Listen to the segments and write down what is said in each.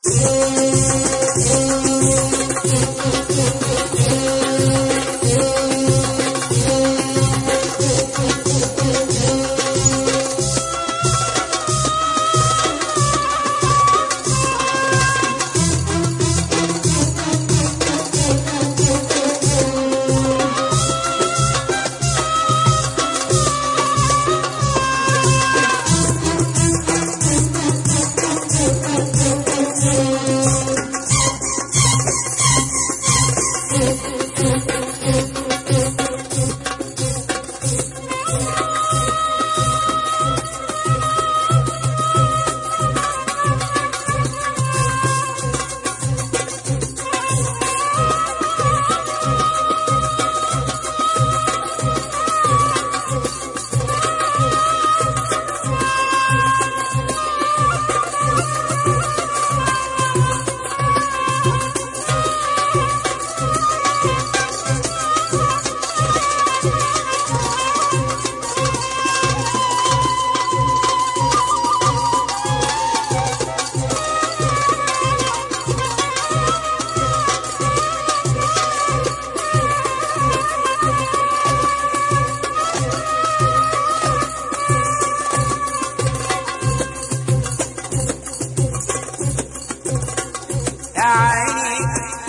يا عيني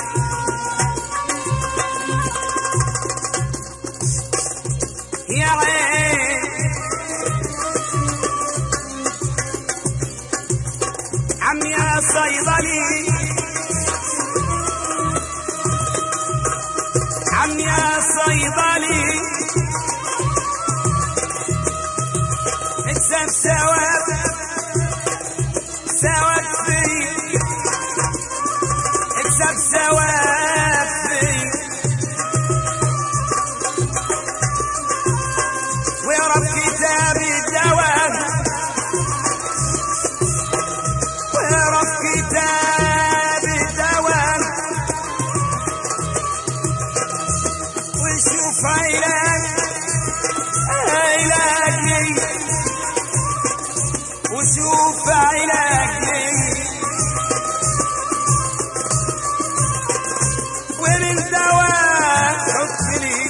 يا عين عم يا صيدلي عم يا صيدلي اكسب ثواب ثواب في اكسب ثواب في ويرب كتاب الدوام ويرب كتاب الدوام وشوف علاج علاج لي وشوف علاج لي ومن دواء حط لي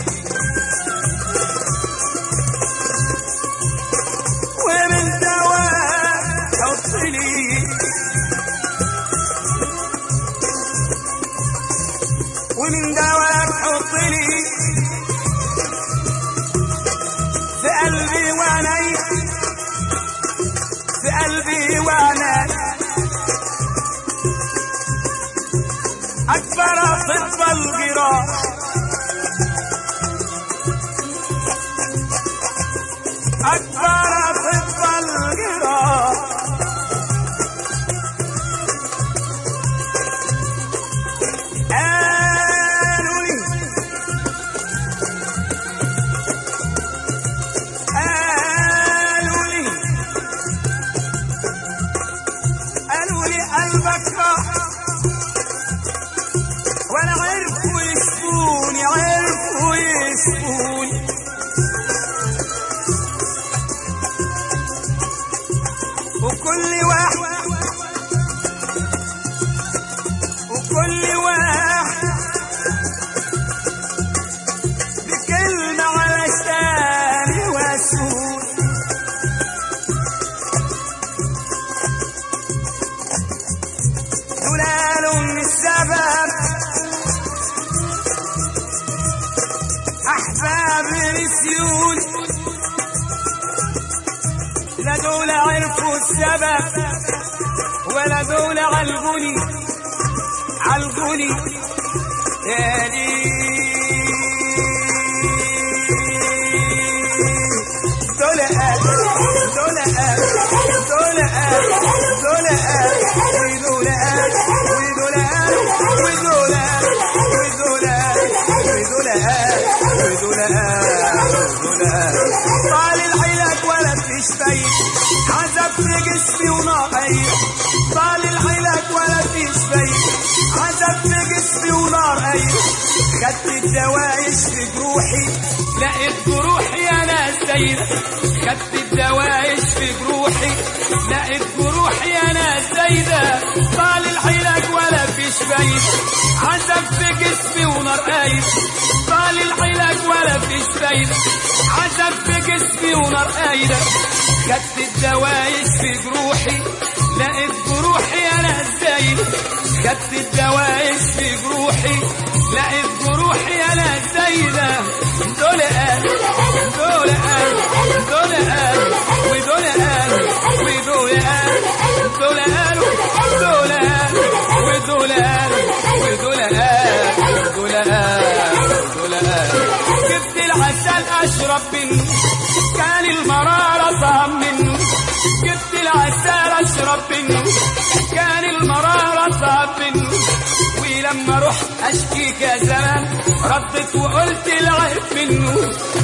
ومن دواء حط لي ومن دواء حط لي في قلبي وانا في قلبي وانا أكبر طب الجراح أكبر طب الجراح قالوا لي قالوا لي قالوا لي قلبك راح ولا عرفوا يشفوني عرفوا يشفوني وكل واحد وكل واحد بكلمة علشان يواسون دولالهم من السبب أحباب نسيون لا دول عرفوا السبب ولا دول علقوني علقوني يا دول قال دول قال دول قال دول قال ودول قال ودول قال ودول قال ودول قال ودول قال ودول قال ودول قال طال العلاج ولا فيش فايد عذبت جسمي ونقيت طال العلاج ولا فيش فايد عذبت جسمي ونار قيد خدت الدواء يشفي جروحي لقيت جروحي انا سيد خدت الدواء يشفي جروحي لقيت جروحي انا سيد زايدة طال العلاج ولا فيش فايدة عذب في جسمي ونار قايد طال العلاج ولا فيش فايدة عذب في جسمي ونار قايدة خدت الدواء يشفي جروحي لقيت جروحي انا زايدة خدت الدواء يشفي جروحي لقيت جروحي انا زايدة دول قال دول قال دول قال ودول قال ودول قال دول قال دول قال ودول قال ودول قال ودول قال ودول قال جبت العسل اشرب منه كان المرارة طعم منه جبت العسل اشرب منه كان المرارة طعم منه ولما رحت اشكيك يا زمان ردت وقلت العيب منه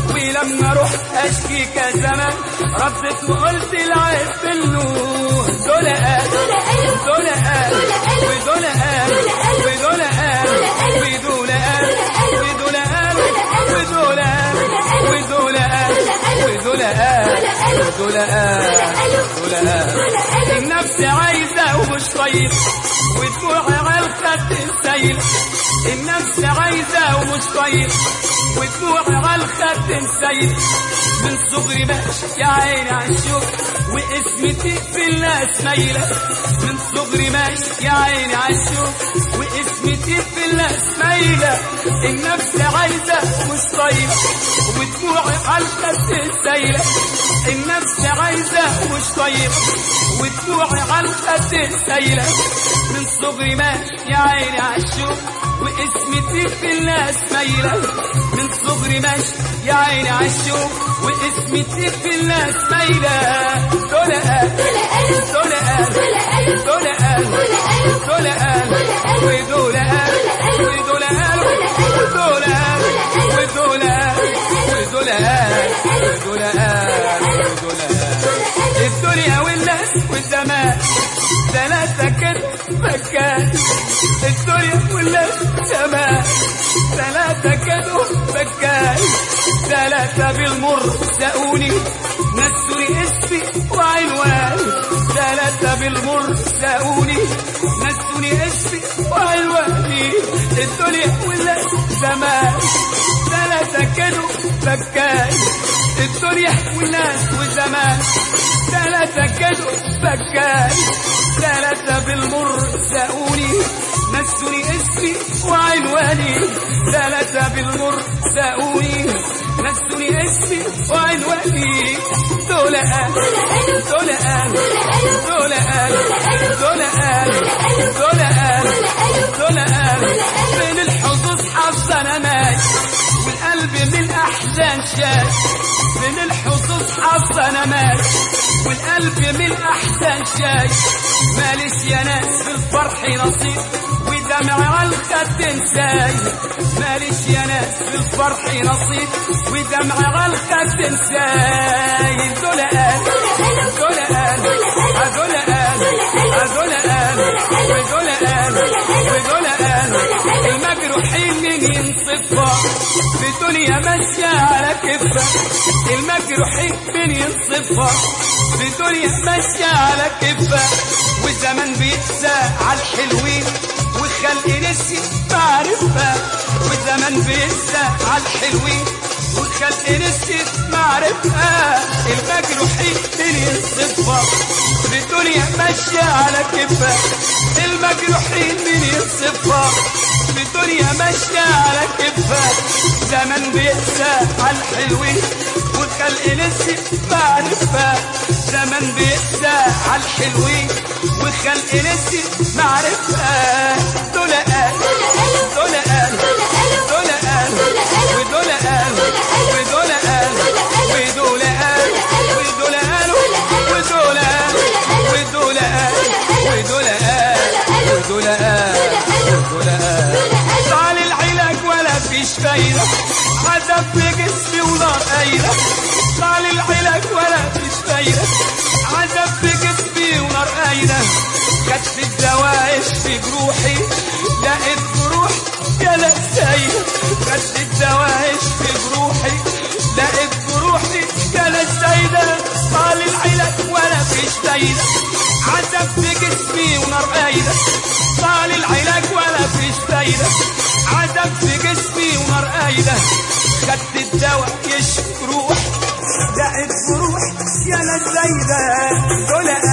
ولما رحت اشكيك يا زمان ردت وقلت العيب منه دول قال دول قال ودول قال ودول قال ودول قال ودول قال ودول قال ودول قال ودول قال ودول قال ودول قال النفس عايزة ومش طيب ودموعي على الخد السيل النفس عايزة ومش طيب ودموعي على الخد السيل من صغري ماشي يا عيني عالشوق واسمتي في الناس مايلة من صغري ماشي يا عيني عالشوق واسمتي في الناس مايلة النفس عايزة مش طيب ودموعي على الخد السيلة النفس عايزة مش طيب ودموعي على الخد السيلة من صغري ماشي يا عيني عالشوق واسمتي في الناس مايلة من صغري ماشي يا عيني عالشوق واسمتي في الناس مايلة دول قال دول قال دول قال دول قال ودول قال ودول قال ودول قال ودول قال ودول قال ودول قال ودول قال الدنيا والناس والزمان ثلاثة كده مكان الدنيا والناس زمان ثلاثة كده مكان ثلاثة بالمر سأوني نسوني اسمي وعنواني ثلاثة بالمر سأوني نسوني اسمي وعنواني الدنيا والناس زمان ثلاثة كده مكان الدنيا والناس وزمان ثلاثة كده مكان ثلاثة بالمر سأوني نسوني اسمي وعنواني ثلاثة بالمر سأوني نسوني اسمي وعنواني دول قال دول قال دول قال دول قال دول قال دول قال بين الحظوظ حظ انا ماشي والقلب من احزان شاش من الحظوظ حظ انا ماشي والقلب من احزان شاش ماليش يا ناس في الفرح نصيب ودمع على الخد انساي ماليش يا ناس في الفرح نصيب ودمع على الخد انساي دول قال دول قال دول قال دول قال ودول قال ودول قال المجروحين من ينصفها في دنيا ماشية على كفة المجروحين من ينصفها في دنيا ماشية على كفة والزمن بيقسى على الحلوين وخلق نسي معرفة والزمن بيقسى على الحلوين وخلق نسي معرفة المجروحين من ينصفها في دنيا ماشية على كفة المجروحين من ينصفها في دنيا ماشية على كفة زمن بيقسى على الحلوين وخلق نسي معرفة زمن بيقسى على الحلوين وخلق نسي معرفة دول قال دول قال دول قال ودول قال ودول قال ودول قال ودول قال ودول قال ودول قال ودول قال ودول قال ودول قال طال العلاج ولا فيش فايدة عذب في جسمي ونار قايلة طال العلاج ولا فيش فايدة عذب في جسمي ونار قايلة كشف الدواء يشفي جروحي لقيت جروح يا لا سايلة كشف الدواء يشفي جروحي لقيت جروحي يا لا سايلة طال العلاج ولا فيش فايدة عذب في جسمي خدت الدواء يشفي روح دقت بروح يا ناس زايدة دول